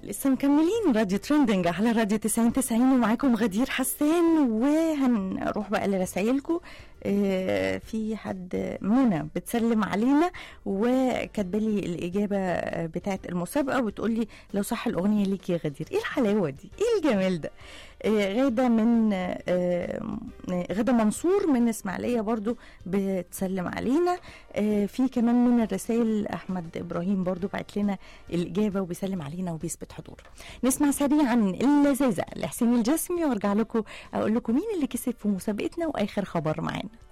لسه مكملين راديو ترندنج على راديو 90 90 ومعاكم غدير حسان وهنروح بقى لرسايلكم آه، في حد منى بتسلم علينا وكاتبه لي الاجابه بتاعت المسابقه وتقول لي لو صح الاغنيه ليكي يا غدير ايه الحلاوه دي ايه الجمال ده آه، غاده من آه، غاده منصور من اسماعيليه برضو بتسلم علينا آه، في كمان من الرسائل احمد ابراهيم برضو بعت لنا الاجابه وبيسلم علينا وبيثبت حضوره نسمع سريعا اللذاذه لحسين الجسمي وارجع لكم اقول لكم مين اللي كسب في مسابقتنا واخر خبر معانا